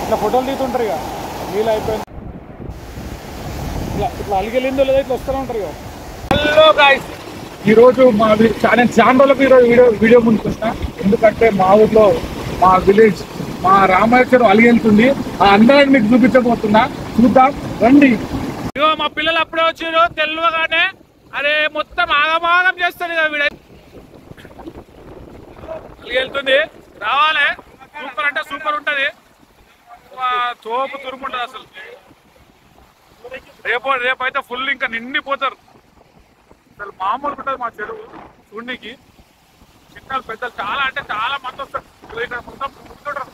ఇట్లా ఫోటోలు తీస్తుంటారు ఇక నీళ్ళు అయిపోయింది ఇట్లా ఇట్లా అలిగెళ్ళిందో లేదో ఇట్లా వస్తూనే ఉంటారు ఇక హలో గాయస్ ఈరోజు మా వి- చాలా చాలా రోజులకు ఈరోజు వీడియో వీడియో ముందుకు వచ్చిన ఎందుకంటే మా ఊర్లో మా విలేజ్ మా రామేశ్వరం అలిగెళ్తుంది ఆ అందరిని మీకు చూపించబోతున్నా చూద్దాం రండి ఇగో మా పిల్లలు అప్పుడే వచ్చారు తెలియగానే అరే మొత్తం ఆగమాగం చేస్తాడు ఇక వీడ వెళ్తుంది రావాలి సూపర్ అంటే సూపర్ ఉంటది వా, తోపు తురుముంటది అసలు రేపు రేపు అయితే ఫుల్ ఇంకా నిండిపోతారు అసలు మామూలుగా ఉంటుంది మా చెరువు చూడనికి చిన్నలు పెద్దలు చాలా అంటే చాలా మంది వస్తారు ఇదిగో ఇక్కడ మొత్తం కూర్చుంటారు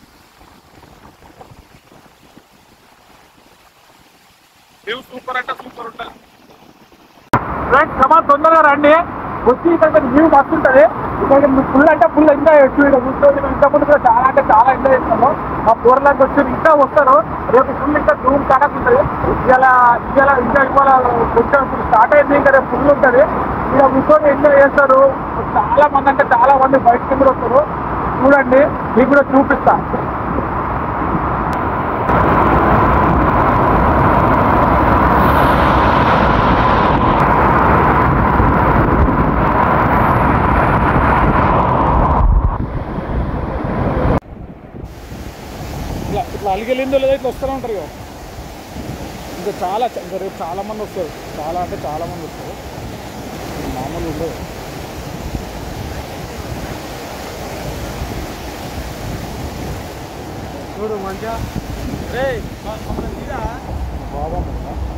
వ్యూ సూపర్ అంటే సూపర్ ఉంటుంది ఫ్రెండ్స్ కమా తొందరగా రండి వచ్చి ఇక్కడ వ్యూ మస్తు ఉంటుంది ఇక్కడ ఫుల్ అంటే ఫుల్ ఎంజాయ్ చేయొచ్చు ఇక్కడ కూర్చొని మేము ఇంత ముందు కూడా చాలా అంటే చాలా ఎంజాయ్ చేస్తాము మా పూర్లకు వచ్చి ఇంకా వస్తారు రేపు ఫుల్ ఇంకా రూమ్ కనెక్ట్ ఉంటుంది ఇలా ఇలా ఇంకా ఇవాళ కొంచెం ఇప్పుడు స్టార్ట్ అయింది ఇంకా రేపు ఫుల్ ఉంటుంది ఇక్కడ కూర్చొని ఎంజాయ్ చేస్తారు చాలా మంది అంటే చాలా మంది బయటకు కూడా వస్తారు చూడండి మీకు కూడా చూపిస్తా ఇట్లా ఇట్లా అలిగెళ్ళిందో లేదో ఇట్లా వస్తూనే ఉంటారు ఇక ఇంకా చాలా ఇంకా రేపు చాలా మంది వస్తారు చాలా అంటే చాలా మంది వస్తారు మామూలు ఉండదు చూడు మంచిగా రే బాబా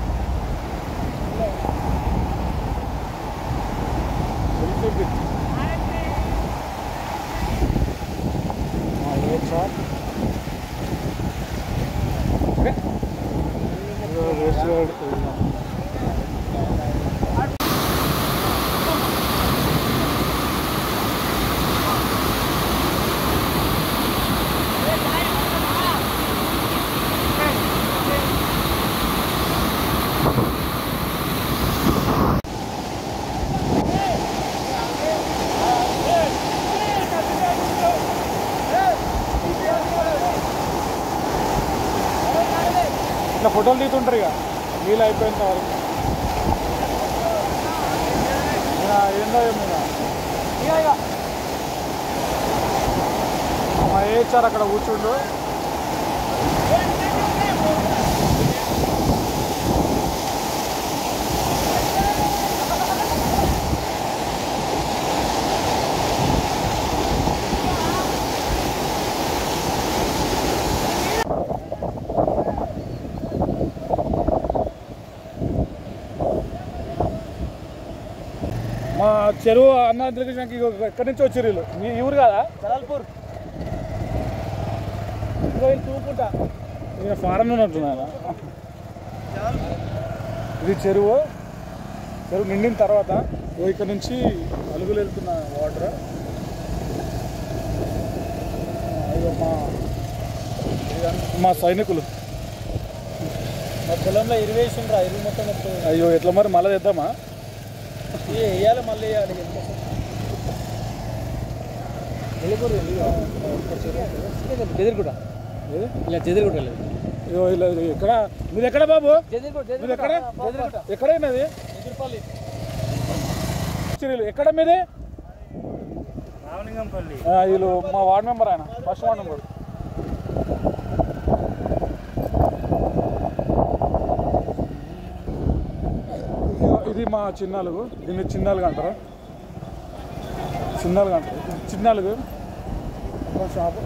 సార్ ఇట్లా ఫోటోలు తీస్తుంటారు ఇక నీళ్ళు అయిపోయిన వరకు ఇక ఏందో ఏమో ఇక. ఇక ఇక మా ఏచారు అక్కడ కూర్చుండు మా చెరువు అన్న కృష్ణకి ఎక్కడి నుంచి వచ్చారు వీళ్ళు మీ ఊరు కదా జలాల్పూర్ ఇంకో వీళ్ళు తూపుకుంటా ఈయన ఫారెన్ ఉన్నట్టున్నారా ఇది చెరువు చెరువు నిండిన తర్వాత ఇగో ఇక్కడ నుంచి అలుగులు వెళ్తున్న వాటర్ ఇగో మా ఇదంతా మా సైనికులు మా పొలంలో ఇరవై వేసిండ్రా ఇరవై మొత్తం వస్తుంది అయ్యో ఎట్లా మరి మళ్ళీ తెద్దామా వేయాలి మళ్ళీ వేయాలి చెదిరిగుడ ఏది? ఇలా చెదిరిగుడ లేదు ఇగో ఇలా ఎక్కడ మీరు ఎక్కడ బాబు చెదిరిగుడ మీరు ఎక్కడ చెదిరిగుడ ఎక్కడైనది ఎదురుపల్లి చిరీలు ఎక్కడ మీది రామలింగంపల్లి ఆ, వీళ్ళు మా వార్డ్ మెంబర్ ఆయన ఫస్ట్ వార్డ్ మెంబర్ ఇదిగో ఇది మా చిన్నాలుగు దీన్ని చిన్నాలుగు అంటారా చిన్నాలుగు అంటారు చిన్నాలుగు షాపు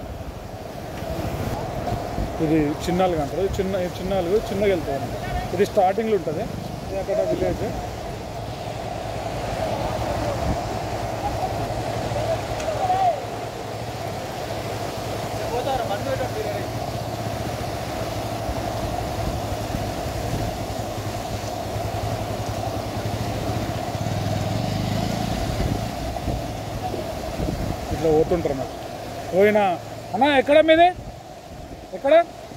ఇది చిన్నాలుగు అంటారు ఇది చిన్న ఇది చిన్నాలుగు చిన్నగా వెళ్తారు ఇది స్టార్టింగ్లో ఉంటుంది ఇది అక్కడ విలేజ్ పోతారు మందు పెట్టండి ఇట్లా పోతుంటారు నాకు పోయినా అన్న ఎక్కడ మీది ఎక్కడ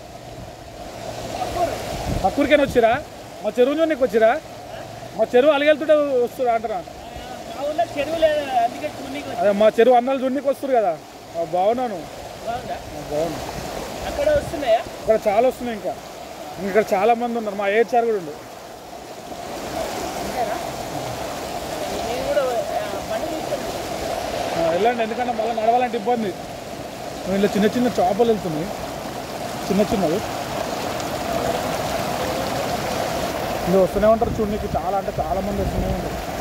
పక్కూరికైనా వచ్చిరా మా చెరువు చూడనికి వచ్చిరా మా చెరువు అలిగెళ్తుంటే వస్తురా అంటారా మా ఊళ్ళో చెరువు లేదు అందుకే చూడనీకి అదే మా చెరువు అన్నాలు చూడనికి వస్తారు కదా ఆ, బాగున్నాను బాగుందా ఆ, బాగున్నా అక్కడ వస్తున్నాయా ఇక్కడ చాలా వస్తున్నాయి ఇంకా ఇంకా ఇక్కడ చాలా మంది ఉన్నారు మా ఏజ్ సార్ కూడా ఉండు అంతేనా నేను కూడా ఆ, బండి తీసుకెళ్ళి ఆ, వెళ్ళండి ఎందుకంటే మళ్ళీ నడవాలంటే ఇబ్బంది ఇలా చిన్న చిన్న చేపలు వెళ్తున్నాయి చిన్న చిన్నవి ఇంకా వస్తూనే ఉంటారు చూడడానికి చాలా అంటే చాలా మంది వస్తూనే ఉంటారు